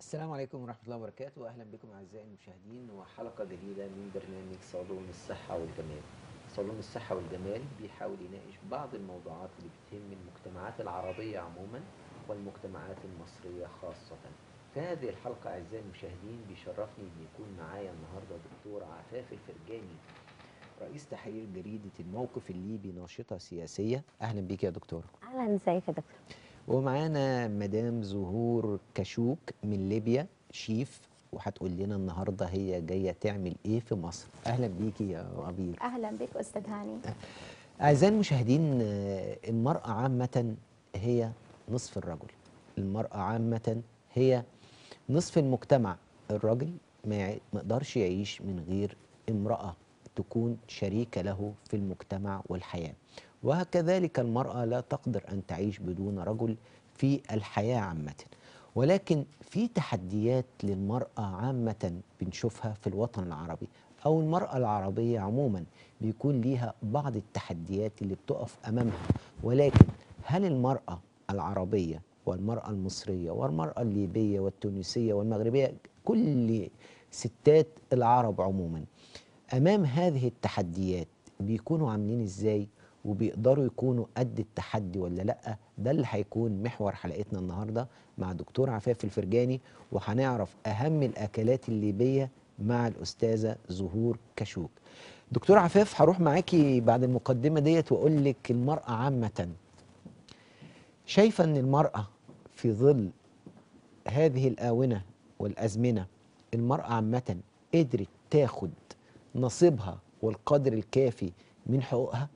السلام عليكم ورحمة الله وبركاته وأهلا بكم أعزائي المشاهدين وحلقة جديدة من برنامج صالون الصحة والجمال صالون الصحة والجمال بيحاول يناقش بعض الموضوعات اللي بتهم المجتمعات العربية عموما والمجتمعات المصرية خاصة في هذه الحلقة أعزائي المشاهدين بيشرفني أن يكون معايا النهاردة دكتور عفاف الفرجاني رئيس تحرير جريدة الموقف الليبي ناشطة سياسية أهلا بيك يا دكتور اهلا ازيك يا دكتور ومعانا مدام زهور كشوك من ليبيا شيف وهتقول لنا النهارده هي جايه تعمل ايه في مصر اهلا بيكي يا عبير اهلا بك استاذ هاني اعزائي المشاهدين آه، المراه عامه هي نصف الرجل المراه عامه هي نصف المجتمع الراجل ما يع- ما يقدرش يعيش من غير امراه تكون شريكه له في المجتمع والحياه وكذلك المراه لا تقدر ان تعيش بدون رجل في الحياه عامه ولكن في تحديات للمراه عامه بنشوفها في الوطن العربي او المراه العربيه عموما بيكون ليها بعض التحديات اللي بتقف امامها ولكن هل المراه العربيه والمراه المصريه والمراه الليبيه والتونسيه والمغربيه كل ستات العرب عموما امام هذه التحديات بيكونوا عاملين ازاي وبيقدروا يكونوا قد التحدي ولا لا ده اللي هيكون محور حلقتنا النهارده مع دكتور عفاف الفرجاني وهنعرف اهم الاكلات الليبيه مع الاستاذه زهور كشوك دكتور عفاف هروح معاكي بعد المقدمه ديت واقول لك المراه عامه شايفه ان المراه في ظل هذه الاونه والازمنه المراه عامه قدرت تاخد نصيبها والقدر الكافي من حقوقها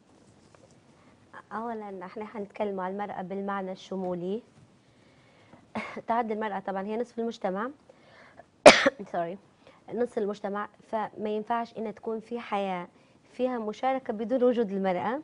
اولا احنا حنتكلم عن المراه بالمعنى الشمولي تعد المراه طبعا هي نصف المجتمع سوري نصف المجتمع فما ينفعش ان تكون في حياه فيها مشاركه بدون وجود المراه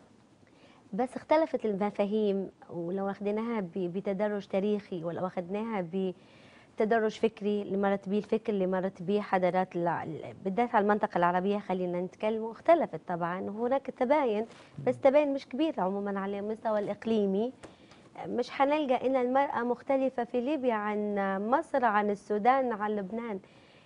بس اختلفت المفاهيم ولو اخذناها ب- بتدرج تاريخي ولو اخذناها بتدرج فكري اللي مرت به الفكر اللي مرت به حضارات الع- بالذات على المنطقه العربيه خلينا نتكلم اختلفت طبعا وهناك تباين بس تباين مش كبير عموما على المستوى الاقليمي مش حنلقى ان المراه مختلفه في ليبيا عن مصر عن السودان عن لبنان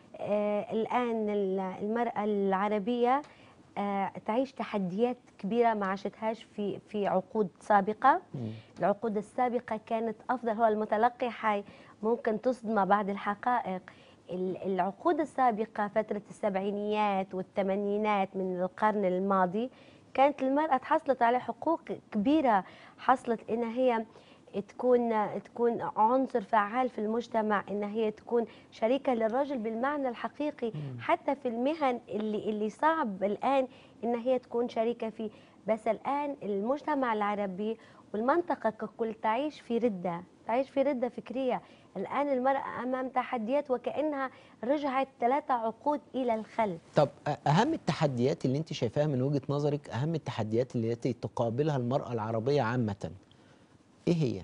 آه الان ال- المراه العربية آه تعيش تحديات كبيرة ما عاشتهاش في في عقود سابقة العقود السابقة كانت أفضل هو المتلقي حي ممكن تصدم بعض الحقائق ال- العقود السابقة فترة السبعينيات والثمانينات من القرن الماضي كانت المرأة تحصلت على حقوق كبيرة حصلت إن هي تكون تكون عنصر فعال في المجتمع ان هي تكون شريكه للرجل بالمعنى الحقيقي حتى في المهن اللي اللي صعب الان ان هي تكون شريكه فيه بس الان المجتمع العربي والمنطقه ككل تعيش في رده تعيش في رده فكريه الان المراه امام تحديات وكانها رجعت ثلاثه عقود الى الخلف طب أ- اهم التحديات اللي انت شايفاها من وجهه نظرك اهم التحديات اللي التي تقابلها المراه العربيه عامه ايه هي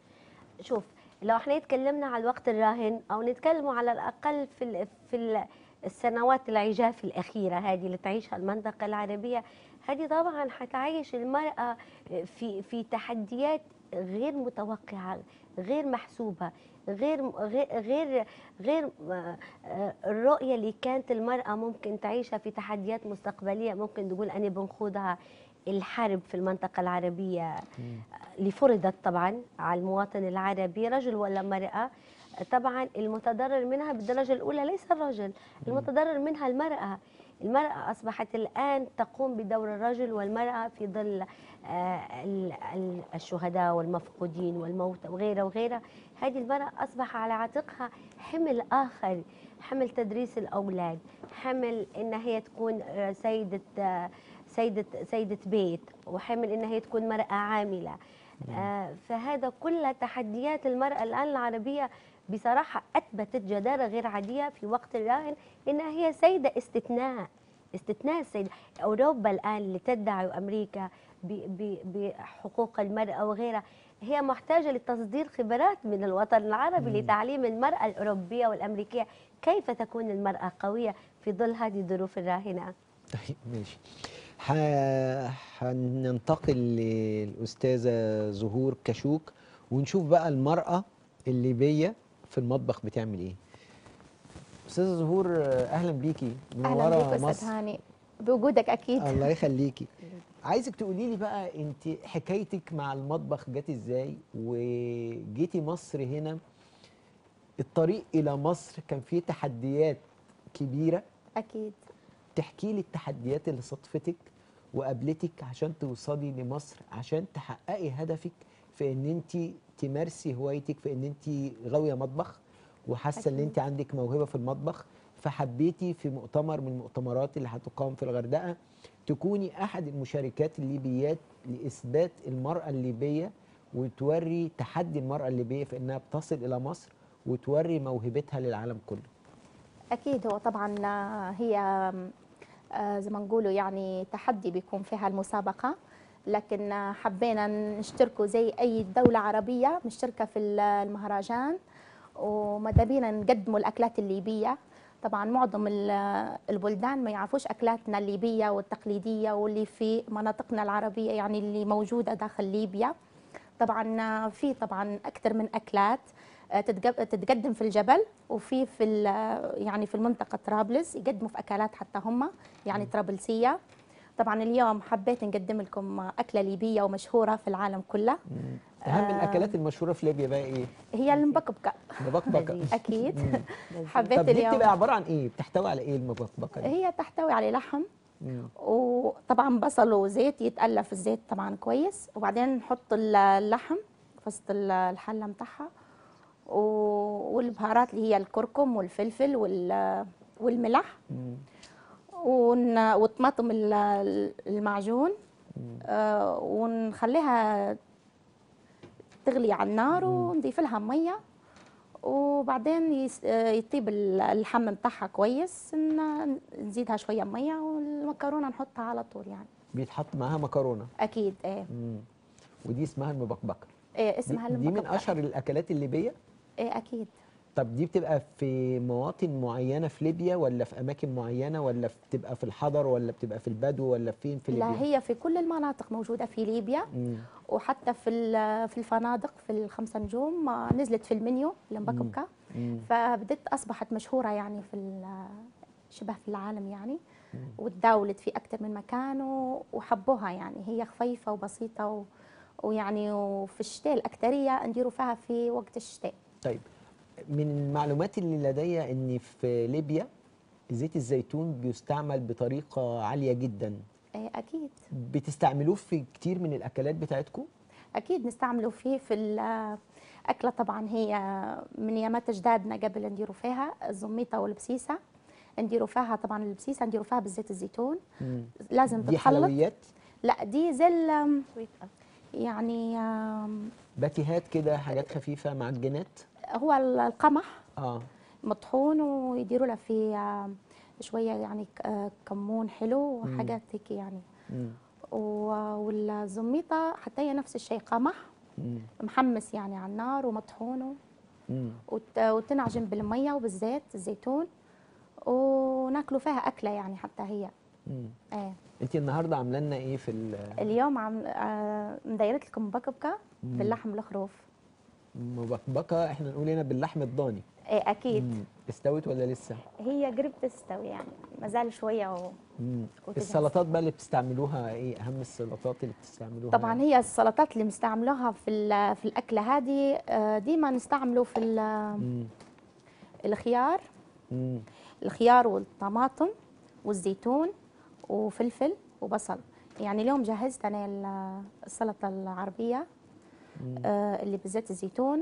شوف لو احنا اتكلمنا على الوقت الراهن او نتكلموا على الاقل في ال في ال السنوات العجاف الاخيره هذه اللي تعيشها المنطقه العربيه هذه طبعا حتعيش المراه في في تحديات غير متوقعه غير محسوبه غير غير غير, غير آه، آه، الرؤيه اللي كانت المراه ممكن تعيشها في تحديات مستقبليه ممكن نقول اني بنخوضها الحرب في المنطقه العربيه اللي فرضت طبعا على المواطن العربي رجل ولا مرأة طبعا المتضرر منها بالدرجة الأولى ليس الرجل المتضرر منها المرأة المرأة أصبحت الآن تقوم بدور الرجل والمرأة في ظل آه، ال- ال- الشهداء والمفقودين والموتى وغيرها وغيرها هذه المرأة أصبح على عاتقها حمل آخر حمل تدريس الأولاد حمل إن هي تكون آه، سيدة آه، سيدة سيدة بيت وحمل إن هي تكون مرأة عاملة آه، فهذا كل تحديات المرأة الآن العربية بصراحة أثبتت جدارة غير عادية في وقت الراهن إنها هي سيدة استثناء استثناء السيدة أوروبا الآن اللي تدعي أمريكا ب- ب- بحقوق المرأة وغيرها هي محتاجة لتصدير خبرات من الوطن العربي لتعليم المرأة الأوروبية والأمريكية كيف تكون المرأة قوية في ظل هذه الظروف الراهنة طيب ماشي ح- هننتقل للأستاذة زهور كشوك ونشوف بقى المرأة الليبية في المطبخ بتعمل ايه استاذه زهور آه، اهلا بيكي اهلا منوره بيك مصر استاذ هاني بوجودك اكيد الله يخليكي عايزك تقولي لي بقى انت حكايتك مع المطبخ جت ازاي وجيتي مصر هنا الطريق الى مصر كان فيه تحديات كبيره اكيد تحكي لي التحديات اللي صدفتك وقابلتك عشان توصلي لمصر عشان تحققي هدفك في ان انت تمارسي هوايتك في ان انت غاويه مطبخ وحاسه ان أكيد. انت عندك موهبه في المطبخ فحبيتي في مؤتمر من المؤتمرات اللي هتقام في الغردقه تكوني احد المشاركات الليبيات لاثبات المراه الليبيه وتوري تحدي المراه الليبيه في انها بتصل الى مصر وتوري موهبتها للعالم كله اكيد هو طبعا آه، هي آم، آه، زي ما نقولوا يعني تحدي بيكون فيها المسابقه لكن آه، حبينا نشتركوا زي اي دوله عربيه مشتركه في ال- المهرجان وماذا بينا نقدموا الاكلات الليبيه طبعا معظم ال- البلدان ما يعرفوش اكلاتنا الليبيه والتقليديه واللي في مناطقنا العربيه يعني اللي موجوده داخل ليبيا طبعا آه، في طبعا اكثر من اكلات آه، تتج- تتقدم في الجبل وفي في ال- يعني في المنطقه طرابلس يقدموا في اكلات حتى هم يعني طرابلسيه طبعا اليوم حبيت نقدم لكم اكله ليبيه ومشهوره في العالم كله اهم آه. الاكلات المشهوره في ليبيا بقى ايه هي المبكبكه مبكبكه لذيذ. اكيد مم. حبيت طب دي اليوم بتبقى عباره عن ايه بتحتوي على ايه المبكبكه دي هي تحتوي على لحم مم. وطبعا بصل وزيت يتقلى في الزيت طبعا كويس وبعدين نحط ال- اللحم في وسط ال- الحله متاعها و- والبهارات اللي هي الكركم والفلفل وال- والملح مم. ون- والطماطم ال- المعجون مم. آه، ونخليها تغلي على النار ونضيف لها ميه وبعدين يس- آه، يطيب ال- اللحم بتاعها كويس ن- نزيدها شويه ميه والمكرونه نحطها على طول يعني بيتحط معاها مكرونه اكيد ايه, مم. ودي اسمها المبكبكه إيه دي, اسمها دي من المبكبكة. اشهر الاكلات الليبيه ايه اكيد طب دي بتبقى في مواطن معينه في ليبيا ولا في اماكن معينه ولا بتبقى في الحضر ولا بتبقى في البدو ولا فين في ليبيا لا هي في كل المناطق موجوده في ليبيا مم. وحتى في ال- في الفنادق في الخمسة نجوم آه، نزلت في المنيو المبكبكه مم. فبدت اصبحت مشهوره يعني في ال- شبه في العالم يعني وتداولت في اكثر من مكان و- وحبوها يعني هي خفيفه وبسيطه و ويعني وفي الشتاء الاكثريه نديروا فيها في وقت الشتاء طيب من المعلومات اللي لدي ان في ليبيا زيت الزيتون بيستعمل بطريقه عاليه جدا إيه اكيد بتستعملوه في كتير من الاكلات بتاعتكم اكيد نستعملوا فيه في الاكله طبعا هي من يامات اجدادنا قبل نديروا فيها الزميطه والبسيسه نديروا فيها طبعا البسيسه نديروا فيها بالزيت الزيتون مم. لازم دي تتخلط حلويات لا دي زي ال- Sweet up. يعني آم، باتيهات كده حاجات خفيفه معجنات هو القمح اه مطحون ويديروا له فيه آم، شويه يعني ك- آه، كمون حلو وحاجات هيك يعني مم. و- والزميطه حتى هي نفس الشيء قمح مم. محمس يعني على النار ومطحون و- مم. وت- وتنعجن بالميه وبالزيت الزيتون وناكلوا فيها اكله يعني حتى هي مم. ايه انت النهارده عامله لنا ايه في ال- اليوم عم آه، مدايرت لكم مبكبكه مم. باللحم الخروف المبكبكه احنا نقول هنا باللحم الضاني ايه اكيد مم. استوت ولا لسه هي قرب تستوي يعني ما زال شويه و... مم. وتجهز. السلطات بقى اللي بتستعملوها ايه اهم السلطات اللي بتستعملوها طبعا هي السلطات اللي بنستعملوها في ال- في الاكله هذه آه، ديما نستعملوا في ال- مم. الخيار مم. الخيار والطماطم والزيتون وفلفل وبصل يعني اليوم جهزت انا ال- السلطه العربيه مم. آه، اللي بزيت الزيتون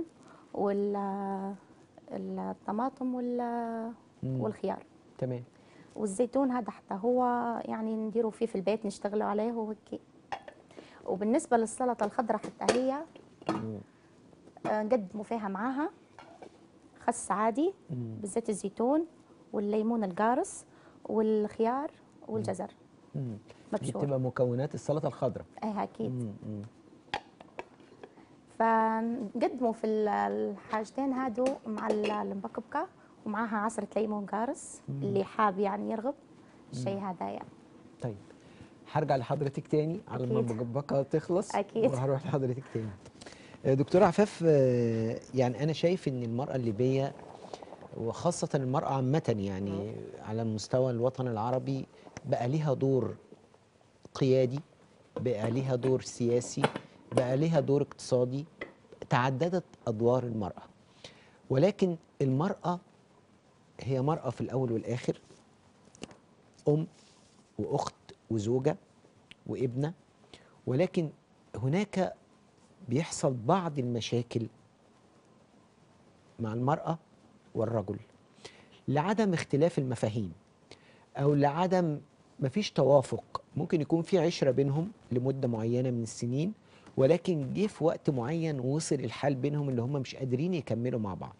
والطماطم وال- مم. والخيار تمام والزيتون هذا حتى هو يعني نديروا فيه في البيت نشتغلوا عليه وهيك وبالنسبه للسلطه الخضراء حتى هي مم. آه، نقدموا فيها معاها خس عادي مم. بزيت الزيتون والليمون القارص والخيار والجزر مم. دي مبشور بتبقى مكونات السلطه الخضراء ايه اكيد مم. مم. فنقدموا في ال- الحاجتين هادو مع ال- المبكبكه ومعاها عصره ليمون قارص مم. اللي حاب يعني يرغب الشيء هذا يعني طيب هرجع لحضرتك تاني على ما أكيد. المبكبكه تخلص أكيد. وهروح لحضرتك تاني آه، دكتور عفاف آه، يعني انا شايف ان المراه الليبيه وخاصه المراه عامه يعني على مستوى الوطن العربي بقى ليها دور قيادي بقى ليها دور سياسي بقى ليها دور اقتصادي تعددت ادوار المراه ولكن المراه هي مراه في الاول والاخر ام واخت وزوجه وابنه ولكن هناك بيحصل بعض المشاكل مع المرأة والرجل لعدم اختلاف المفاهيم أو لعدم مفيش توافق ممكن يكون في عشرة بينهم لمدة معينة من السنين ولكن جه في وقت معين وصل الحال بينهم اللي هم مش قادرين يكملوا مع بعض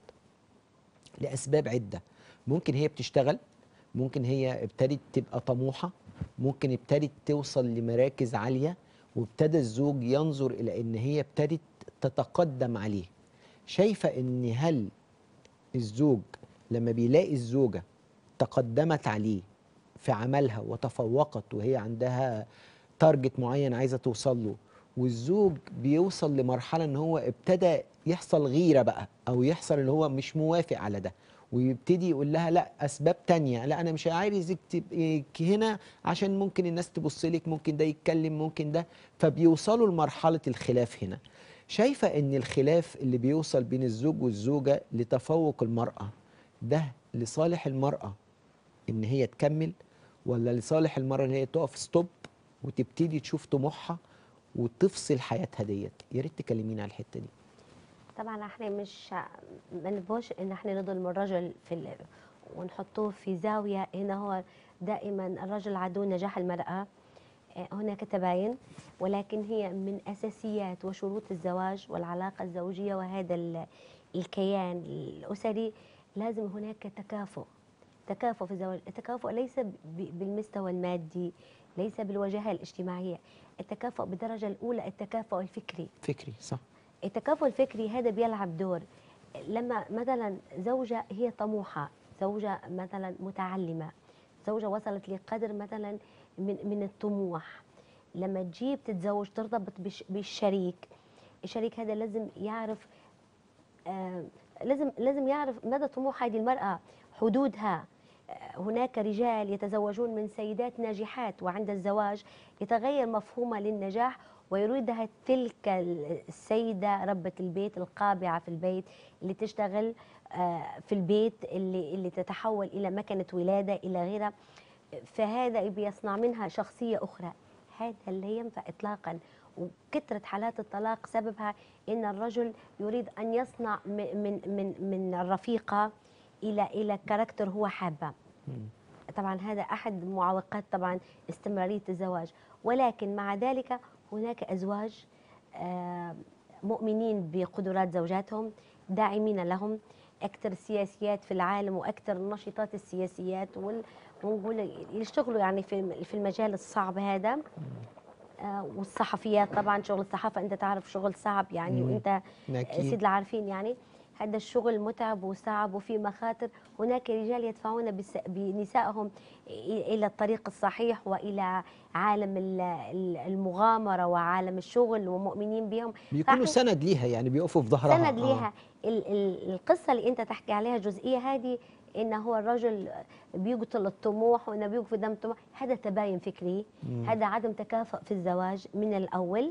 لأسباب عدة ممكن هي بتشتغل ممكن هي ابتدت تبقى طموحة ممكن ابتدت توصل لمراكز عالية وابتدى الزوج ينظر إلى إن هي ابتدت تتقدم عليه شايفة إن هل الزوج لما بيلاقي الزوجة تقدمت عليه في عملها وتفوقت وهي عندها تارجت معين عايزة توصل له والزوج بيوصل لمرحلة ان هو ابتدى يحصل غيرة بقى او يحصل ان هو مش موافق على ده ويبتدي يقول لها لا اسباب تانية لا انا مش عايزك تبقي هنا عشان ممكن الناس تبص لك ممكن ده يتكلم ممكن ده فبيوصلوا لمرحلة الخلاف هنا شايفة ان الخلاف اللي بيوصل بين الزوج والزوجة لتفوق المرأة ده لصالح المرأة ان هي تكمل ولا لصالح المرأة ان هي تقف ستوب وتبتدي تشوف طموحها وتفصل حياتها ديت يا ريت تكلمينا على الحتة دي طبعا احنا مش ما نبغاش ان احنا نظلم الرجل في ال... ونحطوه في زاويه هنا هو دائما الرجل عدو نجاح المراه آه، هناك تباين ولكن هي من اساسيات وشروط الزواج والعلاقه الزوجيه وهذا ال- الكيان الاسري لازم هناك تكافؤ تكافؤ في الزواج التكافؤ ليس ب- بالمستوى المادي ليس بالواجهه الاجتماعيه التكافؤ بالدرجه الاولى التكافؤ الفكري فكري صح التكافؤ الفكري هذا بيلعب دور لما مثلا زوجة هي طموحة زوجة مثلا متعلمة زوجة وصلت لقدر مثلا من من الطموح لما تجيب تتزوج ترتبط بش- بالشريك الشريك هذا لازم يعرف آه لازم لازم يعرف مدى طموح هذه المرأة حدودها آه، هناك رجال يتزوجون من سيدات ناجحات وعند الزواج يتغير مفهومها للنجاح ويريدها تلك السيدة ربة البيت القابعة في البيت اللي تشتغل آه، في البيت اللي اللي تتحول إلى مكنة ولادة إلى غيرها فهذا بيصنع منها شخصية أخرى هذا لا ينفع إطلاقا وكثرة حالات الطلاق سببها إن الرجل يريد أن يصنع م- من من من الرفيقة إلى إلى كاركتر هو حابه طبعا هذا احد معوقات طبعا استمراريه الزواج ولكن مع ذلك هناك ازواج آه، مؤمنين بقدرات زوجاتهم داعمين لهم اكثر السياسيات في العالم واكثر النشطات السياسيات وال- ونقول يشتغلوا يعني في في المجال الصعب هذا آه، والصحفيات طبعا شغل الصحافه انت تعرف شغل صعب يعني مم. وانت أكيد. سيد العارفين يعني هذا الشغل متعب وصعب وفيه مخاطر هناك رجال يدفعون بس- بنسائهم إ- إلى الطريق الصحيح وإلى عالم ال- ال- المغامرة وعالم الشغل ومؤمنين بهم بيكونوا فإحنا- سند ليها يعني بيقفوا في ظهرها سند آه. ليها ال- ال- القصة اللي أنت تحكي عليها الجزئية هذه إن هو الرجل بيقتل الطموح وإنه بيوقف قدام الطموح هذا تباين فكري هذا عدم تكافؤ في الزواج من الأول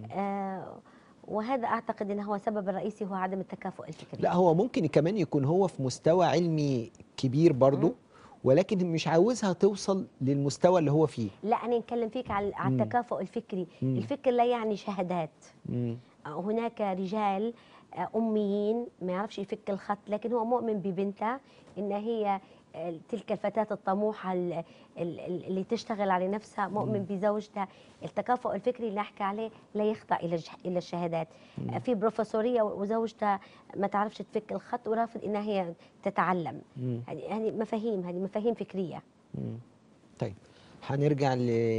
آه وهذا أعتقد أنه هو السبب الرئيسي هو عدم التكافؤ الفكري لا هو ممكن كمان يكون هو في مستوى علمي كبير برضو ولكن مش عاوزها توصل للمستوى اللي هو فيه لا أنا نتكلم فيك على على مم. التكافؤ الفكري مم. الفكر لا يعني شهادات مم. هناك رجال آه، أميين ما يعرفش يفك الخط لكن هو مؤمن ببنته إن هي آه، تلك الفتاة الطموحة ال- ال- ال- اللي تشتغل على نفسها مؤمن بزوجتها التكافؤ الفكري اللي نحكي عليه لا يخضع إلى الج- إلى الشهادات آه، في بروفيسورية وزوجتها ما تعرفش تفك الخط ورافض إنها هي تتعلم مم. هذه هذه مفاهيم هذه مفاهيم فكرية مم. طيب هنرجع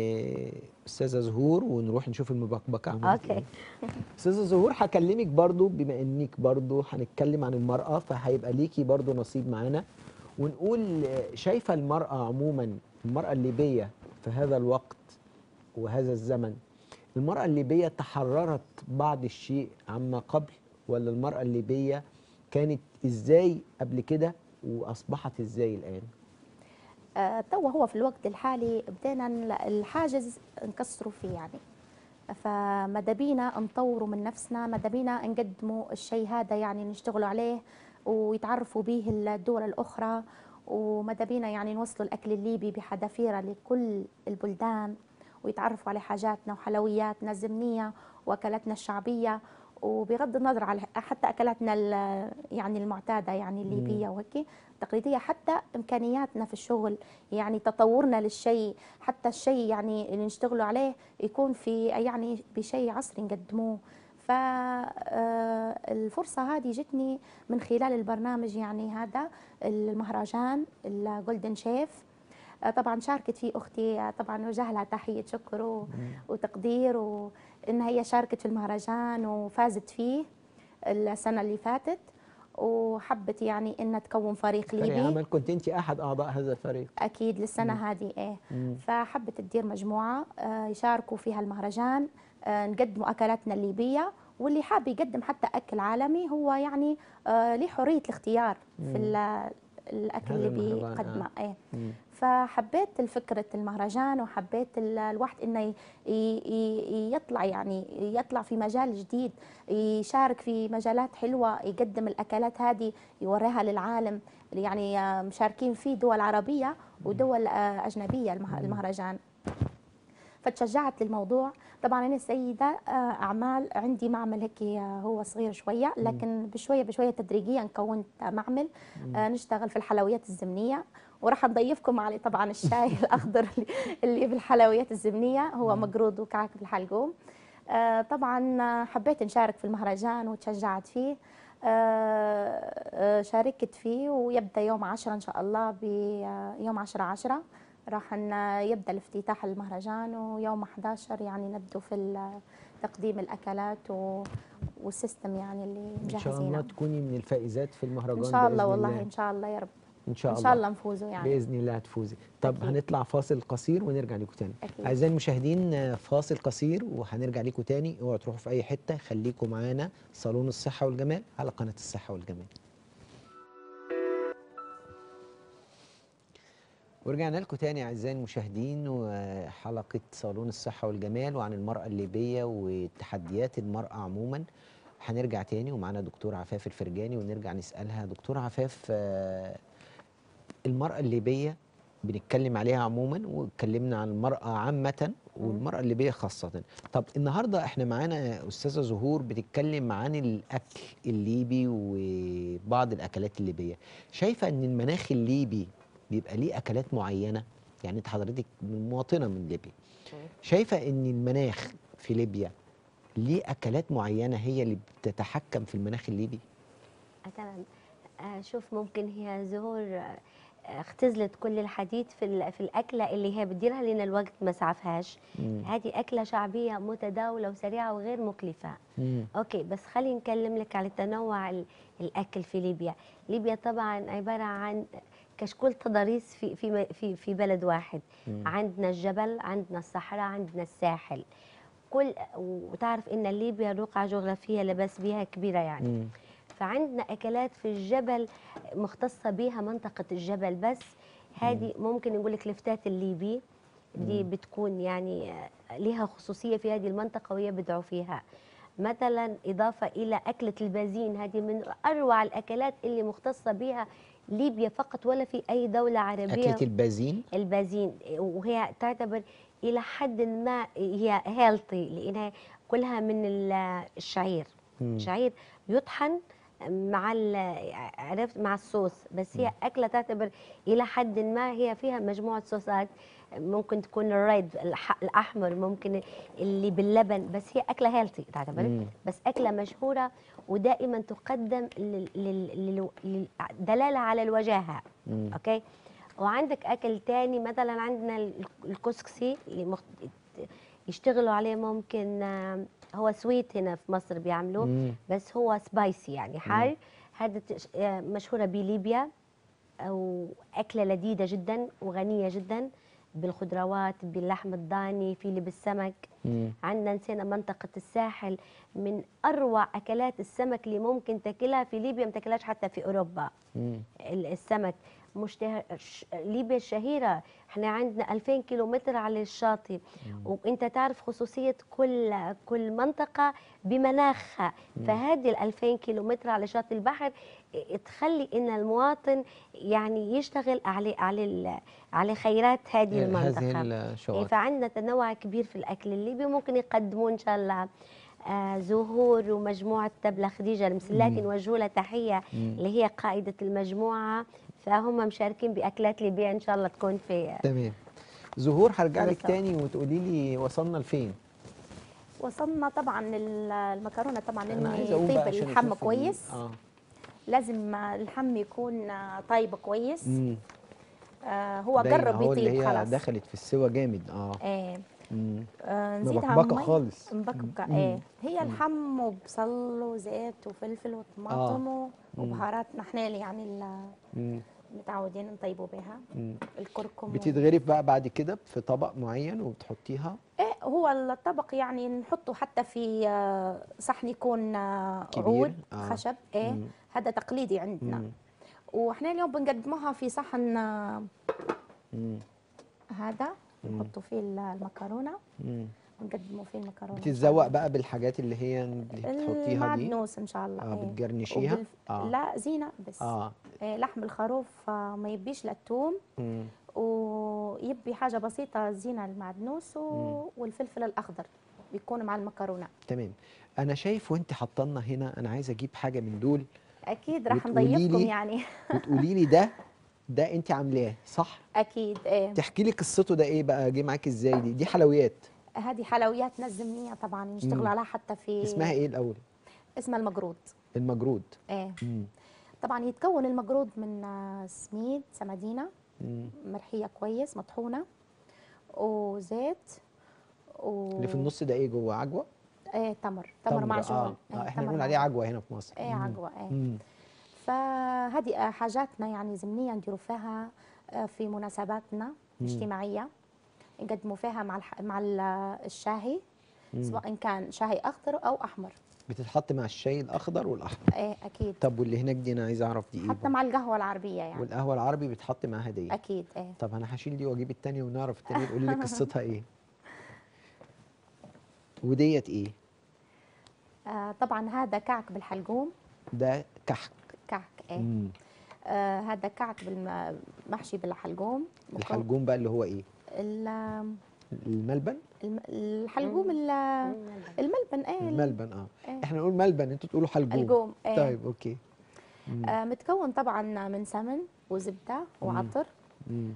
لاستاذه زهور ونروح نشوف المبكبكه عملت أوكي. إيه. استاذه زهور هكلمك برضو بما انك برضو هنتكلم عن المراه فهيبقى ليكي برضو نصيب معانا ونقول آه، شايفه المراه عموما المراه الليبيه في هذا الوقت وهذا الزمن المرأة الليبية تحررت بعض الشيء عما قبل ولا المرأة الليبية كانت ازاي قبل كده واصبحت ازاي الان آه، توا هو في الوقت الحالي بدينا ن- الحاجز نكسروا فيه يعني فماذا بينا نطوروا من نفسنا ماذا بينا نقدموا الشيء هذا يعني نشتغلوا عليه ويتعرفوا به الدول الأخرى وماذا بينا يعني نوصلوا الأكل الليبي بحذافيره لكل البلدان ويتعرفوا على حاجاتنا وحلوياتنا الزمنية وأكلاتنا الشعبية وبغض النظر على حتى أكلاتنا ال- يعني المعتادة يعني الليبية وهيك تقليدية حتى إمكانياتنا في الشغل يعني تطورنا للشيء حتى الشيء يعني اللي نشتغلوا عليه يكون في يعني بشيء عصري نقدموه فالفرصة هذه جتني من خلال البرنامج يعني هذا المهرجان الجولدن شيف آه، طبعا شاركت فيه اختي آه، طبعا وجه لها تحيه شكر و- وتقدير وان هي شاركت في المهرجان وفازت فيه السنه اللي فاتت وحبت يعني انها تكون فريق فريق ليبي عمل كنت انت احد اعضاء هذا الفريق اكيد للسنه هذه ايه مم. فحبت تدير مجموعه آه، يشاركوا فيها المهرجان آه، نقدموا اكلاتنا الليبيه واللي حاب يقدم حتى اكل عالمي هو يعني آه، ليه حريه الاختيار في ال- الاكل هذا اللي المهرجان، آه. بيقدمه ايه مم. فحبيت الفكرة المهرجان وحبيت ال- الواحد انه ي- ي- يطلع يعني يطلع في مجال جديد يشارك في مجالات حلوة يقدم الأكلات هذه يوريها للعالم يعني آه، مشاركين فيه دول عربية ودول آه، أجنبية المه- المهرجان فتشجعت للموضوع طبعا انا سيده آه، اعمال عندي معمل هيك آه، هو صغير شويه لكن بشويه بشويه تدريجيا كونت معمل آه، نشتغل في الحلويات الزمنيه وراح نضيفكم عليه طبعا الشاي الاخضر اللي- اللي بالحلويات الزمنيه هو مقروض وكعك بالحلقوم آه، طبعا آه، حبيت نشارك في المهرجان وتشجعت فيه آه، آه، شاركت فيه ويبدا يوم 10 ان شاء الله بيوم 10 10 راح ن- يبدا الافتتاح المهرجان ويوم 11 يعني نبدو في ال- تقديم الاكلات و- والسيستم يعني اللي ان شاء الله مجهزينه تكوني من الفائزات في المهرجان ان شاء الله بإذن والله ان شاء الله يا رب ان شاء ان الله شاء الله نفوزوا يعني باذن الله هتفوزي طب أكيد. هنطلع فاصل قصير ونرجع لكم تاني أكيد. اعزائي المشاهدين آه، فاصل قصير وهنرجع لكم تاني اوعوا تروحوا في اي حته خليكم معانا صالون الصحه والجمال على قناه الصحه والجمال ورجعنا لكم تاني اعزائي المشاهدين وحلقه صالون الصحه والجمال وعن المراه الليبيه وتحديات المراه عموما هنرجع تاني ومعانا دكتور عفاف الفرجاني ونرجع نسالها دكتور عفاف آه، المراه الليبيه بنتكلم عليها عموما واتكلمنا عن المراه عامه والمراه الليبيه خاصه طب النهارده احنا معانا استاذه زهور بتتكلم عن الاكل الليبي وبعض الاكلات الليبيه شايفه ان المناخ الليبي بيبقى ليه اكلات معينه يعني انت حضرتك من مواطنه من ليبيا شايفه ان المناخ في ليبيا ليه اكلات معينه هي اللي بتتحكم في المناخ الليبي آه، تمام آه، شوف ممكن هي زهور آه، اختزلت كل الحديث في ال- في الاكله اللي هي بتديرها لان الوقت ما سعفهاش مم. هذه اكله شعبيه متداوله وسريعه وغير مكلفه مم. اوكي بس خلينا نكلم لك على تنوع ال- الاكل في ليبيا ليبيا طبعا عباره عن كشكول تضاريس في في م- في في بلد واحد مم. عندنا الجبل عندنا الصحراء عندنا الساحل كل وتعرف ان ليبيا رقعه جغرافيه لبس بها كبيره يعني مم. فعندنا اكلات في الجبل مختصه بها منطقه الجبل بس هذه ممكن نقول لك لفتات الليبي دي بتكون يعني آه، لها خصوصيه في هذه المنطقه وهي بدعوا فيها مثلا اضافه الى اكله البازين هذه من اروع الاكلات اللي مختصه بها ليبيا فقط ولا في اي دوله عربيه اكله البازين البازين وهي تعتبر الى حد ما هي هيلثي لانها كلها من ال- الشعير مم. شعير يطحن مع ال- عرفت مع الصوص بس هي اكله تعتبر الى حد ما هي فيها مجموعه صوصات ممكن تكون الريد الح- الاحمر ممكن اللي باللبن بس هي اكله هيلثي تعتبر مم. بس اكله مشهوره ودائما تقدم لل- لل- لل- للدلاله على الوجاهه مم. اوكي وعندك اكل تاني مثلا عندنا ال- الكسكسي اللي مخ... يشتغلوا عليه ممكن آه، هو سويت هنا في مصر بيعملوه مم. بس هو سبايسي يعني حار هذا تش- آه، مشهوره بليبيا او اكله لذيذه جدا وغنيه جدا بالخضروات باللحم الضاني في اللي بالسمك مم. عندنا نسينا منطقة الساحل من أروع أكلات السمك اللي ممكن تاكلها في ليبيا ما تاكلهاش حتى في أوروبا مم. ال- السمك مشته... ش... ليبيا الشهيرة احنا عندنا 2000 كيلومتر على الشاطئ وانت تعرف خصوصية كل كل منطقة بمناخها فهذه ال 2000 كيلومتر على شاطئ البحر اه، تخلي ان المواطن يعني يشتغل على على ال- على خيرات هذه المنطقة هذه إيه، الشواطئ فعندنا تنوع كبير في الاكل الليبي ممكن يقدموا ان شاء الله آه زهور ومجموعه تبله خديجه المسلاتي نوجه لها تحيه اللي هي قائده المجموعه فهم مشاركين باكلات ليبيه ان شاء الله تكون في تمام زهور هرجع لك بالظبط. تاني وتقولي لي وصلنا لفين وصلنا طبعا ال- المكرونه طبعا انا عايز اني اقوم طيب بقى عشان اللحم أشوف ال- كويس اه لازم اللحم يكون طيب كويس مم. آه هو باين قرب أهو اللي يطيب هي خلاص دخلت في السوا جامد اه آه مم. آه نزيدها مبكبكة مي- خالص. مبكبكة مم. ايه هي لحم وبصل وزيت وفلفل وطماطم مم. وبهاراتنا احنا اللي يعني ال- مم. متعودين نطيبوا بها مم. الكركم و- بتتغرف بقى بعد كده في طبق معين وبتحطيها ايه هو الطبق يعني نحطه حتى في آه، صحن يكون آه، كبير، عود آه. خشب ايه مم. هذا تقليدي عندنا مم. واحنا اليوم بنقدموها في صحن آه، مم. هذا نحطوا فيه المكرونه مم. ونقدموا فيه المكرونه بتتذوق بقى بالحاجات اللي هي اللي بتحطيها دي المعدنوس ان شاء الله اه إيه. بتجرنشيها وبالف... اه لا زينه بس اه إيه لحم الخروف آه، ما يبيش لا الثوم مم. ويبي حاجه بسيطه زينه المعدنوس و... والفلفل الاخضر بيكون مع المكرونه تمام انا شايف وانت حاطلنا هنا انا عايز اجيب حاجه من دول اكيد راح وتقولي نضيفكم لي- يعني وتقولي لي ده ده انت عاملاه صح اكيد ايه تحكي لي قصته ده ايه بقى جه معاك ازاي دي دي حلويات هذه حلوياتنا الزمنيه طبعا مم. نشتغلوا عليها حتى في اسمها ايه الاول اسمها المجرود المجرود ايه مم. طبعا يتكون المجرود من آه، سميد سمادينه مم. مرحيه كويس مطحونه وزيت و... اللي في النص ده ايه جوه عجوه ايه تمر تمر معجون اه, إيه، آه احنا تمر بنقول عليه معجون. عجوه هنا في مصر ايه مم. عجوه ايه مم. فهذه آه، حاجاتنا يعني زمنيه نديروا فيها آه، في مناسباتنا الاجتماعيه نقدموا فيها مع الح... مع ال- الشاهي مم. سواء كان شاهي اخضر او احمر بتتحط مع الشاي الاخضر والاحمر ايه اكيد طب واللي هناك دي انا عايز اعرف دي ايه حتى برضه؟ مع القهوه العربيه يعني والقهوه العربي بيتحط معاها دي اكيد ايه طب انا هشيل دي واجيب التانية ونعرف التانية تقولي لي قصتها ايه وديت ايه آه طبعا هذا كعك بالحلقوم ده كحك كعك ايه مم. آه هذا كعك بالم- محشي بالحلقوم مكون- الحلقوم بقى اللي هو ايه ال- الملبن الم- الحلقوم ال- الملبن ايه الملبن اه إيه. احنا نقول ملبن انتوا تقولوا حلقوم القوم ايه طيب اوكي مم. آه متكون طبعا من سمن وزبده وعطر مم.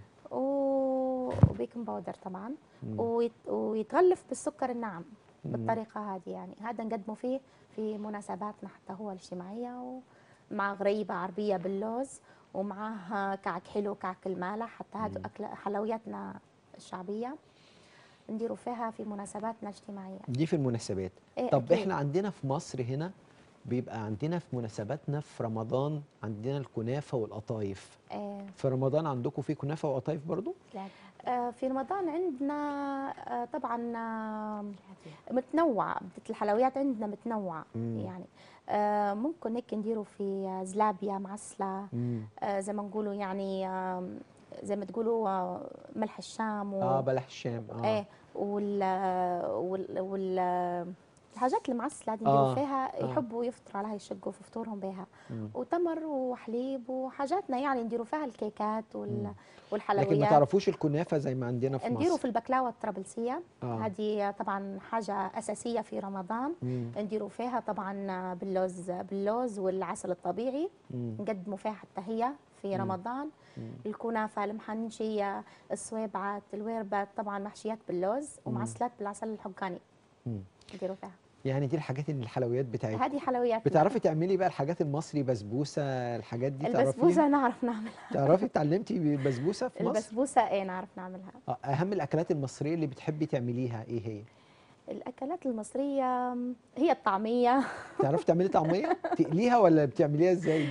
و- وبيكنج باودر طبعا مم. ويت- ويتغلف بالسكر الناعم مم. بالطريقه هذه يعني هذا نقدمه فيه في مناسباتنا حتى هو الاجتماعيه ومع غريبه عربيه باللوز ومعها كعك حلو كعك المالح حتى هذا أكل حلوياتنا الشعبيه نديروا فيها في مناسباتنا الاجتماعيه دي في المناسبات إيه طب أكيد. احنا عندنا في مصر هنا بيبقى عندنا في مناسباتنا في رمضان عندنا الكنافه والقطايف آه في رمضان عندكم في كنافه وقطايف برضو آه، في رمضان عندنا آه، طبعا آه، متنوعة بدت الحلويات عندنا متنوعة مم. يعني آه، ممكن هيك نديروا في آه، زلابيا معسلة مم. آه، زي ما نقولوا يعني آم، زي ما تقولوا آه، ملح الشام و... اه بلح الشام اه ايه وال وال, وال الحاجات المعسلة هذه آه، نديروا فيها آه. يحبوا يفطروا عليها يشقوا في فطورهم بها مم. وتمر وحليب وحاجاتنا يعني نديروا فيها الكيكات وال... مم. والحلويات لكن ما تعرفوش الكنافه زي ما عندنا في نديروا مصر في البقلاوه الطرابلسيه آه. هذه طبعا حاجه اساسيه في رمضان مم. نديروا فيها طبعا باللوز باللوز والعسل الطبيعي مم. نقدموا فيها حتى هي في رمضان مم. الكنافه المحنشيه السويبعات الويربات طبعا محشيات باللوز ومعسلات بالعسل الحقاني مم. نديروا فيها يعني دي الحاجات اللي الحلويات بتاعتها هذه حلويات بتعرفي تعملي بقى الحاجات المصري بسبوسه الحاجات دي البسبوسه تعرفيها نعرف نعملها تعرفي اتعلمتي بالبسبوسه في مصر البسبوسه ايه نعرف نعملها آه، اهم الاكلات المصريه اللي بتحبي تعمليها ايه هي الاكلات المصريه هي الطعميه تعرفي تعملي طعميه تقليها ولا بتعمليها ازاي دي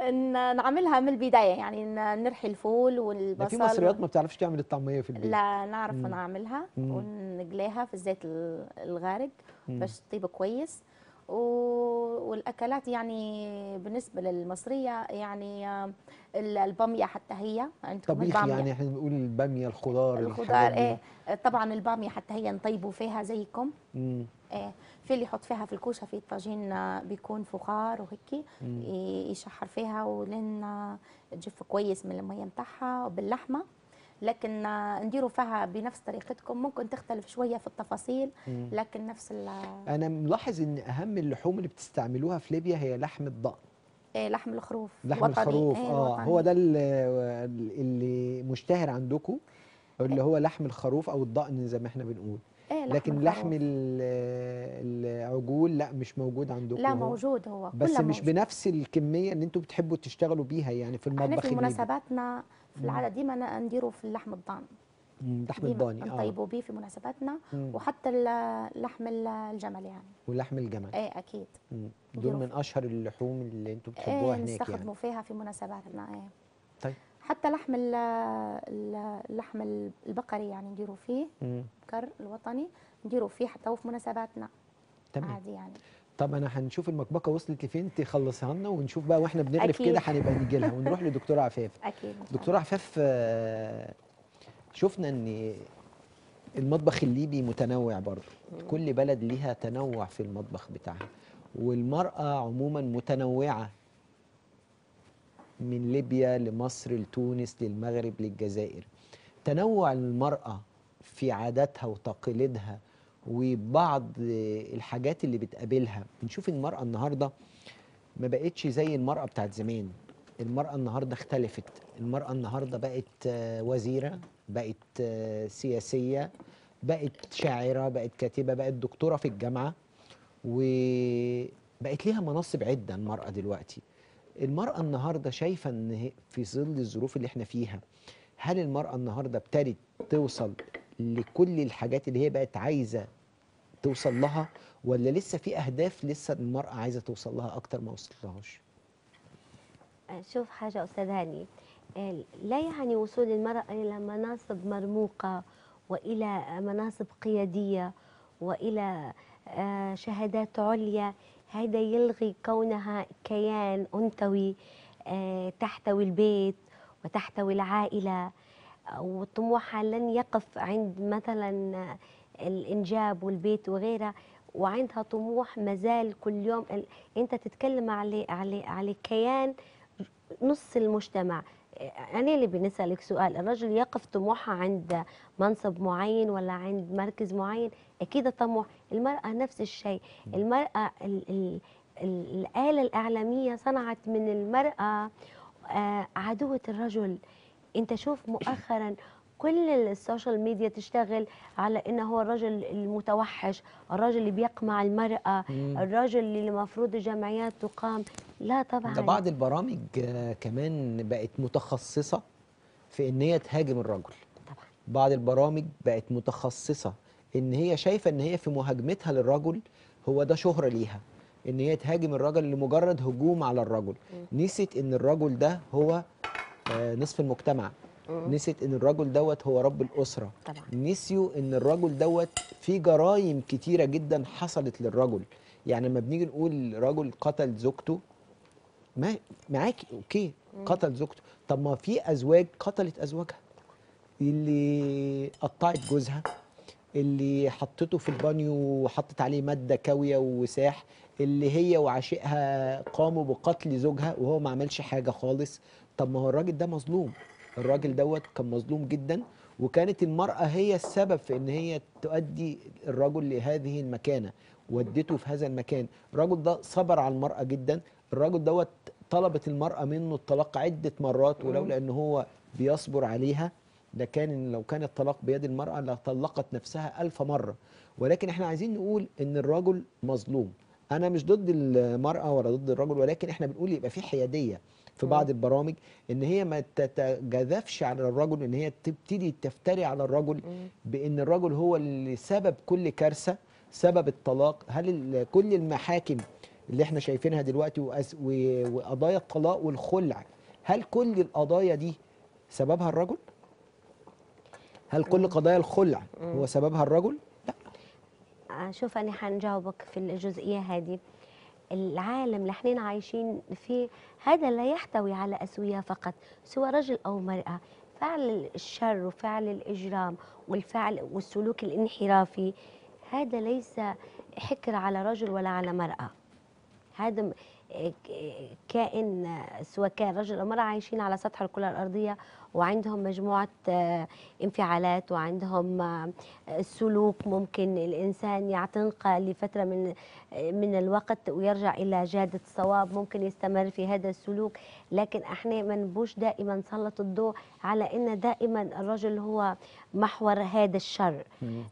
ان نعملها من البدايه يعني ن- نرحي الفول ده والبصل في مصريات ما بتعرفش تعمل الطعميه في البيت لا نعرف مم. نعملها مم. ونقليها في الزيت ال- الغارق مم. باش تطيب كويس و... والاكلات يعني بالنسبه للمصريه يعني آه، ال- الباميه حتى هي عندكم طبيخ الباميه يعني احنا بنقول الباميه الخضار الخضار الحاجات دي. ايه طبعا الباميه حتى هي نطيبوا فيها زيكم مم. ايه في اللي يحط فيها في الكوشه في طاجين آه، بيكون فخار وهيك مم. ي- يشحر فيها ولين آه، تجف كويس من الميه متاعها وباللحمه لكن آه، نديروا فيها بنفس طريقتكم ممكن تختلف شويه في التفاصيل مم. لكن نفس ال- انا ملاحظ ان اهم اللحوم اللي بتستعملوها في ليبيا هي لحم الضأن إيه لحم الخروف لحم وطني. الخروف إيه اه الوطني. هو ده اللي, اللي مشتهر عندكم اللي هو لحم الخروف او الضأن زي ما احنا بنقول إيه لحم لكن لحم الخروف. ال- العجول لا مش موجود عندكم لا هو. موجود هو بس كله مش موجود. بنفس الكميه اللي انتوا بتحبوا تشتغلوا بيها يعني في احنا المطبخ في الليبي مناسباتنا في العاده ديما نديروا في اللحم الضان مم، لحم ديما الضاني اه نطيبوا به في مناسباتنا مم. وحتى ال- لحم ال- الجمل يعني ولحم الجمل ايه اكيد مم. دول نديروا من اشهر اللحوم اللي انتوا بتحبوها ايه هناك نستخدموا يعني فيها في مناسباتنا ايه طيب حتى لحم ال- ال- اللحم البقري يعني نديروا فيه مم. كر الوطني نديروا فيه حتى وفي مناسباتنا تمام عادي يعني طب انا هنشوف المكبكه وصلت لفين تخلصيها لنا ونشوف بقى واحنا بنغرف أكيد. كده هنبقى نيجي لها ونروح لدكتوره عفاف اكيد إن شاء دكتوره عفاف آه، شفنا ان المطبخ الليبي متنوع برضه كل بلد ليها تنوع في المطبخ بتاعها والمرأة عموما متنوعة من ليبيا لمصر لتونس للمغرب للجزائر تنوع المرأة في عاداتها وتقاليدها وبعض الحاجات اللي بتقابلها بنشوف المرأة النهاردة ما بقتش زي المرأة بتاعت زمان المرأة النهاردة اختلفت المرأة النهاردة بقت آه، وزيرة بقت آه، سياسية بقت شاعرة بقت كاتبة بقت دكتورة في الجامعة وبقت ليها مناصب عدة المرأة دلوقتي المرأة النهاردة شايفة ان هي- في ظل الظروف اللي احنا فيها هل المرأة النهاردة ابتدت توصل لكل الحاجات اللي هي بقت عايزة توصل لها ولا لسه في اهداف لسه المرأة عايزة توصل لها اكتر ما وصلتلهاش شوف حاجة أستاذ هاني آه، لا يعني وصول المرأة إلى مناصب مرموقة وإلى مناصب قيادية وإلى آه، شهادات عليا هذا يلغي كونها كيان أنثوي آه، تحتوي البيت وتحتوي العائلة آه، وطموحها لن يقف عند مثلا آه، الإنجاب والبيت وغيرها وعندها طموح مازال كل يوم ال- أنت تتكلم على على على كيان نص المجتمع أنا اللي بنسألك سؤال الرجل يقف طموحها عند منصب معين ولا عند مركز معين أكيد طموح المرأة نفس الشيء المرأة ال ال ال الآلة الإعلامية صنعت من المرأة آه، عدوة الرجل أنت شوف مؤخرا كل السوشيال ميديا تشتغل على انه هو الرجل المتوحش الرجل اللي بيقمع المرأة مم. الرجل اللي المفروض الجمعيات تقام لا طبعا ده بعض البرامج آه، كمان بقت متخصصة في ان هي تهاجم الرجل طبعا بعض البرامج بقت متخصصة ان هي شايفة ان هي في مهاجمتها للرجل هو ده شهرة ليها ان هي تهاجم الرجل لمجرد هجوم على الرجل نسيت ان الرجل ده هو آه، نصف المجتمع نسيت ان الرجل دوت هو رب الاسره طبعا. نسيوا ان الرجل دوت في جرائم كتيره جدا حصلت للرجل يعني لما بنيجي نقول رجل قتل زوجته ما معاكي اوكي قتل زوجته طب ما في ازواج قتلت ازواجها اللي قطعت جوزها اللي حطته في البانيو وحطت عليه ماده كاويه وساح اللي هي وعشيقها قاموا بقتل زوجها وهو ما عملش حاجه خالص طب ما هو الراجل ده مظلوم الراجل دوت كان مظلوم جدا وكانت المرأة هي السبب في ان هي تؤدي الرجل لهذه المكانة ودته في هذا المكان الرجل ده صبر على المرأة جدا الرجل دوت طلبت المرأة منه الطلاق عدة مرات ولولا ان هو بيصبر عليها ده كان إن لو كان الطلاق بيد المرأة لطلقت نفسها ألف مرة ولكن احنا عايزين نقول ان الرجل مظلوم انا مش ضد المرأة ولا ضد الرجل ولكن احنا بنقول يبقى في حيادية في بعض البرامج ان هي ما تتجاذبش على الرجل ان هي تبتدي تفتري على الرجل بان الرجل هو اللي سبب كل كارثة سبب الطلاق هل ال- كل المحاكم اللي احنا شايفينها دلوقتي وأس- و- وقضايا الطلاق والخلع هل كل القضايا دي سببها الرجل هل كل قضايا الخلع هو سببها الرجل لا آه، شوف أنا حنجاوبك في الجزئية هذه العالم اللي احنا عايشين فيه هذا لا يحتوي على أسوية فقط سواء رجل أو مرأة فعل الشر وفعل الإجرام والفعل والسلوك الانحرافي هذا ليس حكر على رجل ولا على مرأة هذا م- ك- كائن آه، سواء كان رجل او امراه عايشين على سطح الكره الارضيه وعندهم مجموعه آه، انفعالات وعندهم آه، سلوك ممكن الانسان يعتنقه لفتره من آه، من الوقت ويرجع الى جاده الصواب ممكن يستمر في هذا السلوك لكن احنا ما نبوش دائما نسلط الضوء على ان دائما الرجل هو محور هذا الشر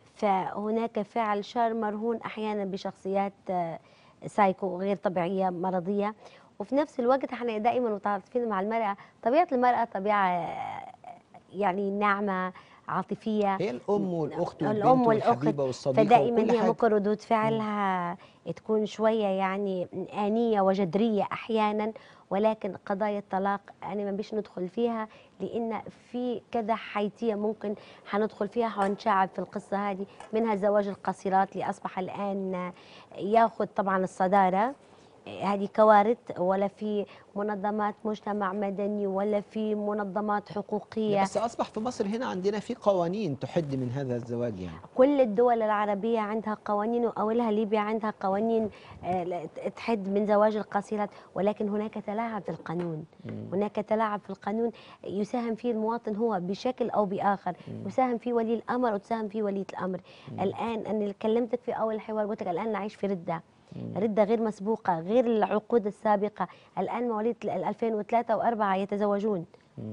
فهناك فعل شر مرهون احيانا بشخصيات آه، سايكو غير طبيعيه مرضيه وفي نفس الوقت احنا دائما متعاطفين مع المراه طبيعه المراه طبيعه آه، يعني ناعمه عاطفيه هي الام والاخت والبنت الام والاخت والحبيبه والصديقه فدائما وكل هي حاجه ممكن ردود فعلها تكون شويه يعني انيه وجدريه احيانا ولكن قضايا الطلاق انا ما بيش ندخل فيها لان في كذا حيتيه ممكن حندخل فيها حنشعب في القصه هذه منها زواج القاصرات اللي اصبح الان ياخذ طبعا الصداره هذه كوارث ولا في منظمات مجتمع مدني ولا في منظمات حقوقيه بس اصبح في مصر هنا عندنا في قوانين تحد من هذا الزواج يعني كل الدول العربية عندها قوانين وأولها ليبيا عندها قوانين آه، لا- تحد من زواج القاصرات ولكن هناك تلاعب في القانون هناك تلاعب في القانون يساهم فيه المواطن هو بشكل أو بآخر يساهم فيه ولي الأمر وتساهم فيه ولية الأمر الآن أنا اللي كلمتك في أول الحوار قلت لك الآن نعيش في ردة ردة غير مسبوقة غير العقود السابقة الآن مواليد ال 2003 و4 يتزوجون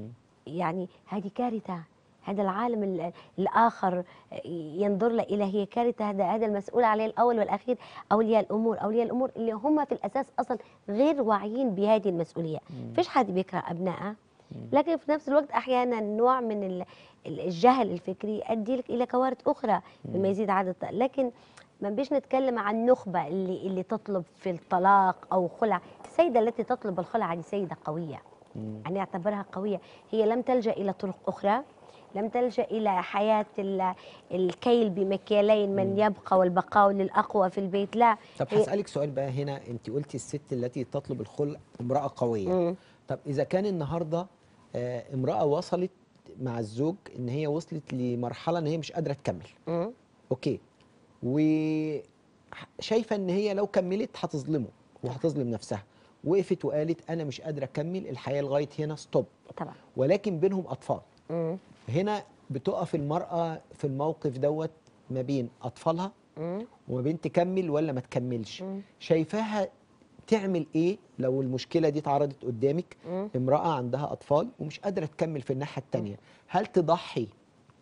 يعني هذه كارثة هذا العالم ال- الآخر ينظر له إلى هي كارثة هذا هذا المسؤول عليه الأول والأخير أولياء الأمور أولياء الأمور اللي هم في الأساس أصلا غير واعيين بهذه المسؤولية فيش حد بيكره أبنائه لكن في نفس الوقت أحيانا نوع من ال- ال- الجهل الفكري يؤدي لك إلى كوارث أخرى بما يزيد عدد الط- لكن ما بيش نتكلم عن النخبة اللي اللي تطلب في الطلاق أو خلع السيدة التي تطلب الخلع هذه سيدة قوية أنا أعتبرها قوية هي لم تلجأ إلى طرق أخرى لم تلجأ إلى حياة ال- الكيل بمكيالين من يبقى والبقاء للأقوى في البيت لا طب هي- هسألك سؤال بقى هنا انت قلتي الست التي تطلب الخلع امرأة قوية مم. طب إذا كان النهاردة آه، امرأة وصلت مع الزوج ان هي وصلت لمرحلة ان هي مش قادرة تكمل مم. اوكي وشايفة ان هي لو كملت هتظلمه وهتظلم نفسها وقفت وقالت انا مش قادرة اكمل الحياة لغاية هنا ستوب طبعا ولكن بينهم اطفال مم. هنا بتقف المرأة في الموقف دوت ما بين اطفالها مم. وما بين تكمل ولا ما تكملش مم. شايفاها تعمل ايه لو المشكله دي اتعرضت قدامك مم. امراه عندها اطفال ومش قادره تكمل في الناحيه التانية هل تضحي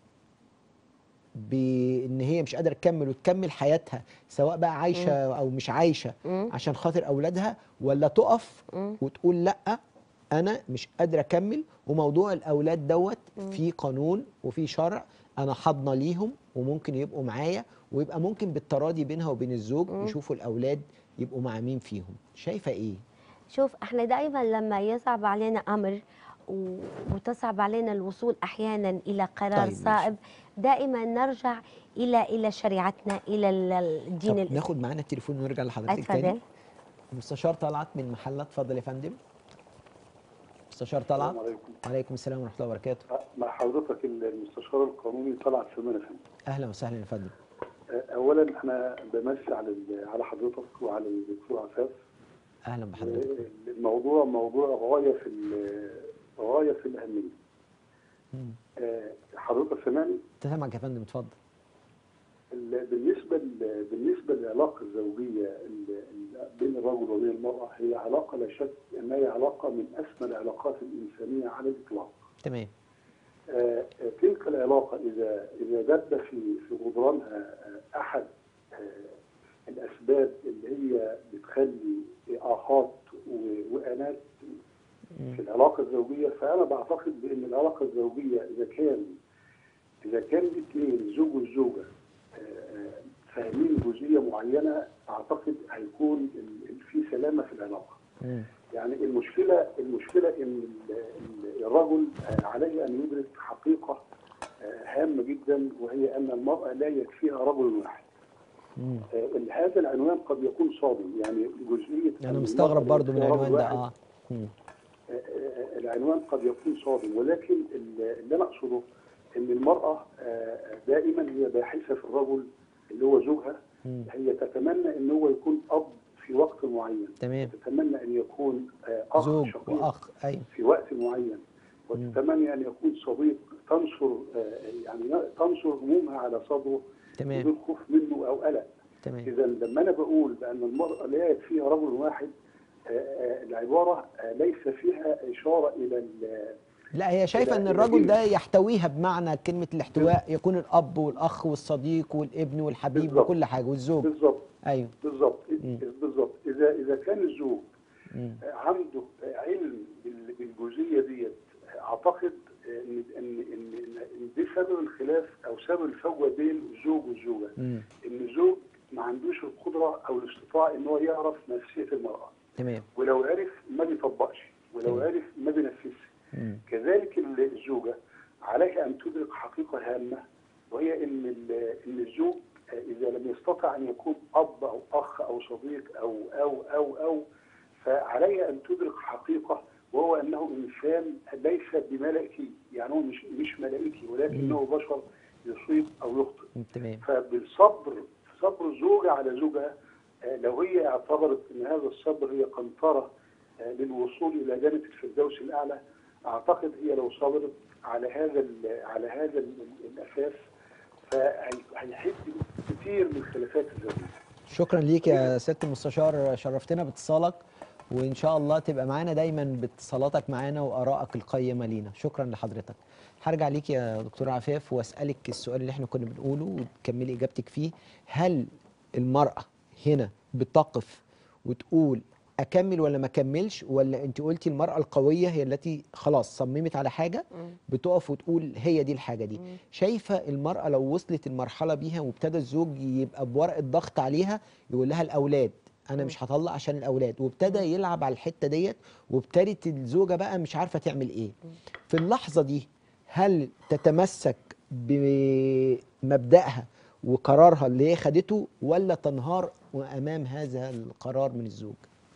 بان هي مش قادره تكمل وتكمل حياتها سواء بقى عايشه او مش عايشه مم. عشان خاطر اولادها ولا تقف مم. وتقول لا انا مش قادره اكمل وموضوع الاولاد دوت في قانون وفي شرع انا حاضنه ليهم وممكن يبقوا معايا ويبقى ممكن بالتراضي بينها وبين الزوج يشوفوا الاولاد يبقوا مع مين فيهم شايفه ايه شوف احنا دائما لما يصعب علينا امر و- وتصعب علينا الوصول احيانا الى قرار طيب، ماشي. صائب دائما نرجع الى الى شريعتنا الى ال- الدين طب الإسلامي ناخد معانا التليفون ونرجع لحضرتك اتفضل تاني مستشار طلعت من محلة اتفضل يا فندم مستشار طلعت السلام عليكم وعليكم السلام ورحمه الله وبركاته مع حضرتك المستشار القانوني طلعت سلمان يا فندم اهلا وسهلا يا فندم اولا احنا بمسي على ال- على حضرتك وعلى الدكتور عفاف اهلا بحضرتك الموضوع موضوع غايه في ال- غايه في الاهميه مم. آه، حضرتك سامعني تسمعك يا فندم اتفضل ال- بالنسبه ل- بالنسبه للعلاقه الزوجيه ال- ال- بين الرجل وبين المراه هي علاقه لا شك انها هي علاقه من اسمى العلاقات الانسانيه على الاطلاق تمام آه، آه، تلك العلاقة إذا إذا دب في في جدرانها آه، أحد آه، الأسباب اللي هي بتخلي آهات و- وآنات في العلاقة الزوجية فأنا بعتقد بأن العلاقة الزوجية إذا كان إذا كان الاثنين الزوج والزوجة آه، آه، فاهمين جزئيه معينه اعتقد هيكون ال- ال- في سلامه في العلاقه. مم. يعني المشكله المشكله ان ال- ال- الرجل آه، عليه ان يدرك حقيقه آه، هامه جدا وهي ان المراه لا يكفيها رجل واحد. مم. آه، هذا العنوان قد يكون صادم يعني جزئيه انا أن مستغرب المرأة برضو من يكفيها العنوان رجل ده واحد اه مم. آه، العنوان قد يكون صادم ولكن ال- اللي انا اقصده ان المراه آه، دائما هي باحثه في الرجل اللي هو زوجها مم. هي تتمنى ان هو يكون اب في وقت معين تمام تتمنى ان يكون آه، اخ زوج شقيق واخ ايوه في وقت معين وتتمنى ان يكون صديق تنشر آه، يعني تنشر همومها على صدره تمام بدون خوف منه او قلق تمام اذا لما انا بقول بان المراه لا يكفيها رجل واحد آه، آه، العباره آه، ليس فيها اشاره الى ال- لا هي شايفه لا، ان لا، الرجل دي- ده يحتويها بمعنى كلمه الاحتواء يكون الاب والاخ والصديق والابن والحبيب بالظبط. وكل حاجه والزوج بالظبط ايوه بالظبط مم. بالظبط اذا اذا كان الزوج مم. عنده علم بال- بالجزئيه ديت اعتقد ان ان ان إن دي سبب الخلاف او سبب الفجوه بين الزوج والزوجه مم. ان الزوج ما عندوش القدره او الاستطاعه ان هو يعرف نفسيه المراه تمام ولو عرف ما بيطبقش ولو تمام. عرف ما بينفذش مم. كذلك ال- الزوجه عليها ان تدرك حقيقه هامه وهي ان ال- ان الزوج اذا لم يستطع ان يكون اب او اخ او صديق او او او او فعليه ان تدرك حقيقه وهو انه انسان ليس بملائكي يعني هو مش مش ملائكي ولكنه بشر يصيب او يخطئ تمام فبالصبر صبر الزوجة على زوجها آه، لو هي اعتبرت ان هذا الصبر هي قنطرة آه، للوصول الى جنة الفردوس الاعلى اعتقد هي لو صبرت على هذا ال- على هذا ال- ال- الاساس فهيحد كتير من خلافات الزوجية شكرا ليك يا سياده المستشار شرفتنا باتصالك وان شاء الله تبقى معانا دايما باتصالاتك معانا وارائك القيمه لينا شكرا لحضرتك هرجع ليك يا دكتور عفاف واسالك السؤال اللي احنا كنا بنقوله وتكملي اجابتك فيه هل المراه هنا بتقف وتقول اكمل ولا ما اكملش ولا انت قلتي المراه القويه هي التي خلاص صممت على حاجه بتقف وتقول هي دي الحاجه دي شايفه المراه لو وصلت المرحله بيها وابتدى الزوج يبقى بورقه ضغط عليها يقول لها الاولاد انا مش هطلع عشان الاولاد وابتدى يلعب على الحته ديت وابتدت الزوجه بقى مش عارفه تعمل ايه في اللحظه دي هل تتمسك بمبدأها وقرارها اللي هي خدته ولا تنهار امام هذا القرار من الزوج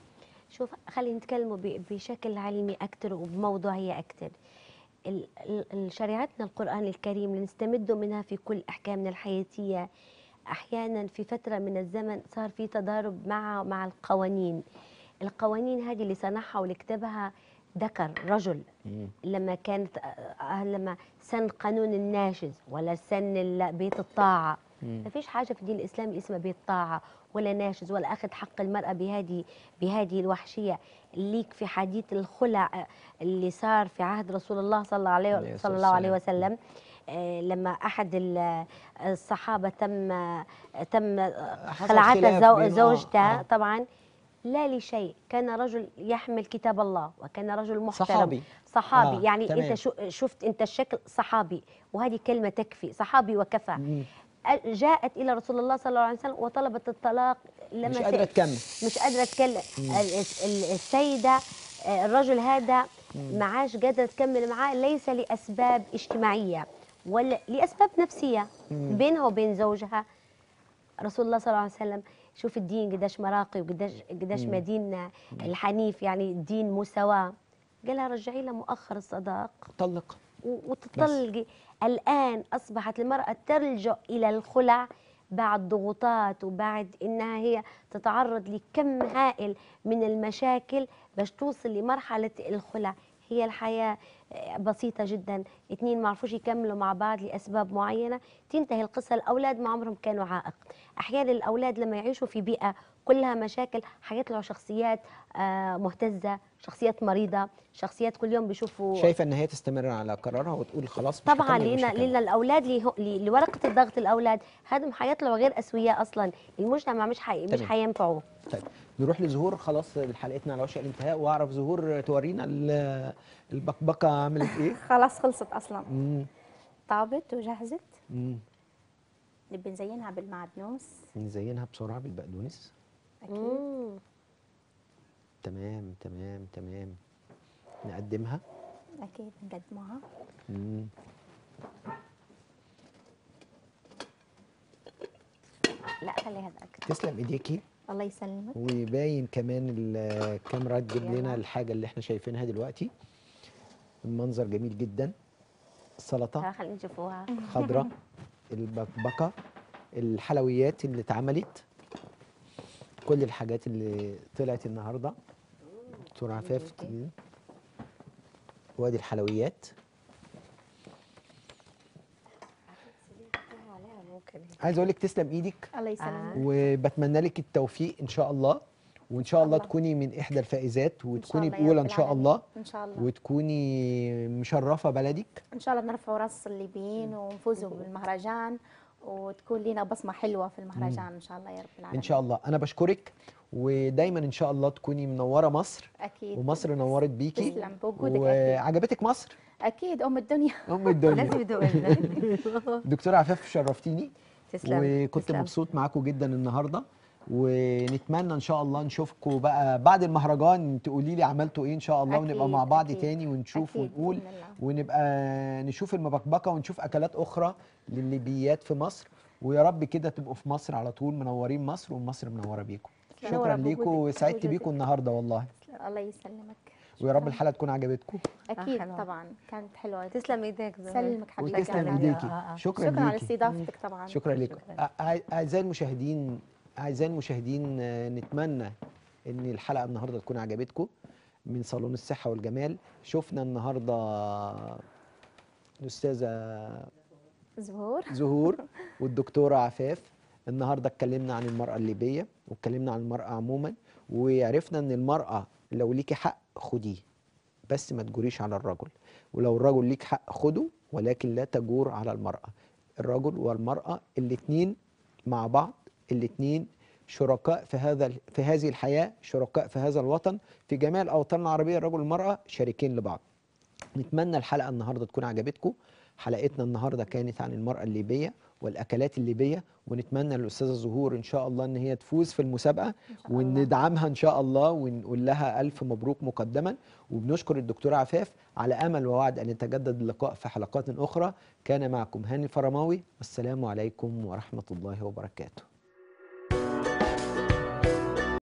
شوف خلينا نتكلموا ب- بشكل علمي أكثر وبموضوعية أكثر ال- ال- شريعتنا القرآن الكريم اللي نستمد منها في كل أحكامنا الحياتية أحيانا في فترة من الزمن صار في تضارب مع مع القوانين القوانين هذه اللي صنعها واللي كتبها ذكر رجل لما كانت آه، لما سن قانون الناشز ولا سن ال- بيت الطاعة ما فيش حاجة في الدين الإسلامي اسمها بيت طاعة ولا ناشز ولا أخذ حق المرأة بهذه بهذه الوحشية ليك في حديث الخلع آه، اللي صار في عهد رسول الله صلى الله عليه عليه الصلاة صلى الله عليه والسلام. وسلم آه، لما أحد ال- الصحابة تم آه، تم آه، حصل خلعتها خلاف زو- بين- آه، زوجته آه. طبعا لا لشيء كان رجل يحمل كتاب الله وكان رجل محترم صحابي. صحابي آه، يعني تمام. انت شو شفت انت الشكل صحابي وهذه كلمه تكفي صحابي وكفى مم. أ- جاءت الى رسول الله صلى الله عليه وسلم وطلبت الطلاق لما مش ت- قادره تكمل مش قادره اتكلم ال- ال- السيده آه، الرجل هذا ما عادش قادره تكمل معاه ليس لاسباب اجتماعيه ولا لاسباب نفسيه بينها وبين زوجها رسول الله صلى الله عليه وسلم شوف الدين قداش مراقي وقداش قداش ما دين الحنيف يعني دين مساواة قالها رجعي لها مؤخر الصداق طلق و- وتطلقي الآن أصبحت المرأة تلجأ إلى الخلع بعد ضغوطات وبعد إنها هي تتعرض لكم هائل من المشاكل باش توصل لمرحلة الخلع هي الحياة آه، بسيطة جدا اثنين ما عرفوش يكملوا مع بعض لأسباب معينة تنتهي القصة الأولاد ما عمرهم كانوا عائق أحيانا الأولاد لما يعيشوا في بيئة كلها مشاكل حيطلعوا شخصيات آه، مهتزة شخصيات مريضة شخصيات كل يوم بيشوفوا شايفه ان هي تستمر على قرارها وتقول خلاص مش طبعا هكمل، مش لنا هكمل. لنا الاولاد لي لي- لورقه الضغط الاولاد هذم حيطلعوا غير اسوياء اصلا المجتمع مش حي... مش تمام. حينفعوا طيب نروح لزهور خلاص حلقتنا على وشك الانتهاء واعرف زهور تورينا ال- البكبكه عملت ايه خلاص خلصت اصلا مم. طابت وجهزت مم. نبي نزينها بالمعدنوس نزينها بسرعه بالبقدونس اكيد مم. تمام تمام تمام نقدمها اكيد نقدموها مم. لا خلي هذا اكتر تسلم ايديكي الله يسلمك وباين كمان الكاميرا تجيب لنا يلا. الحاجه اللي احنا شايفينها دلوقتي المنظر جميل جدا السلطه تعال خلينا نشوفوها خضراء البكبكه الحلويات اللي اتعملت كل الحاجات اللي طلعت النهارده دكتور عفاف جميل. وادي الحلويات ممكن عايز اقول لك تسلم ايدك الله يسلمك وبتمنى لك التوفيق ان شاء الله وان شاء الله الله. تكوني من احدى الفائزات إن شاء وتكوني الله يا الاولى رب ان شاء العالمين. الله ان شاء الله وتكوني مشرفه بلدك ان شاء الله نرفع راس الليبيين ونفوزوا بالمهرجان وتكون لنا بصمه حلوه في المهرجان ان شاء الله يا رب العالمين ان شاء الله انا بشكرك ودايما ان شاء الله تكوني منوره مصر اكيد ومصر نورت بيكي تسلم بوجودك اكيد وعجبتك مصر اكيد ام الدنيا ام الدنيا لازم يدوق لنا دكتوره عفاف شرفتيني تسلم وكنت تسلم. مبسوط معاكم جدا النهارده ونتمنى ان شاء الله نشوفكم بقى بعد المهرجان تقولي لي عملتوا ايه ان شاء الله ونبقى أكيد، مع بعض أكيد. تاني ونشوف أكيد ونقول بإذن الله. ونبقى نشوف المبكبكه ونشوف اكلات اخرى للليبيات في مصر ويا رب كده تبقوا في مصر على طول منورين مصر ومصر منوره بيكم منورة شكرا ليكم بوجودك- وسعدت بوجودك. بيكم النهارده والله الله يسلمك ويا رب شكراً. الحلقه تكون عجبتكم اكيد حلوة. طبعا كانت حلوه تسلم ايديك زهر. سلمك حبيبتي وتسلم على- ايديكي آه، آه. شكرا شكرا على ليكي استضافتك طبعا شكرا لكم شكراً. أع- اعزائي المشاهدين اعزائي المشاهدين آه، نتمنى ان الحلقه النهارده تكون عجبتكم من صالون الصحه والجمال شفنا النهارده الاستاذه زهور زهور والدكتوره عفاف النهارده اتكلمنا عن المراه الليبيه واتكلمنا عن المراه عموما وعرفنا ان المراه لو ليكي حق خديه بس ما تجوريش على الرجل ولو الرجل ليك حق خده ولكن لا تجور على المرأة الرجل والمرأة الاتنين مع بعض الاتنين شركاء في هذا في هذه الحياة شركاء في هذا الوطن في جميع الأوطان العربية الرجل والمرأة شريكين لبعض نتمنى الحلقة النهاردة تكون عجبتكم حلقتنا النهاردة كانت عن المرأة الليبية والأكلات الليبية ونتمنى للأستاذة زهور إن شاء الله إن هي تفوز في المسابقة إن شاء الله. وندعمها إن شاء الله ونقول لها ألف مبروك مقدما وبنشكر الدكتورة عفاف على أمل ووعد أن يتجدد اللقاء في حلقات أخرى كان معكم هاني الفرماوي والسلام عليكم ورحمة الله وبركاته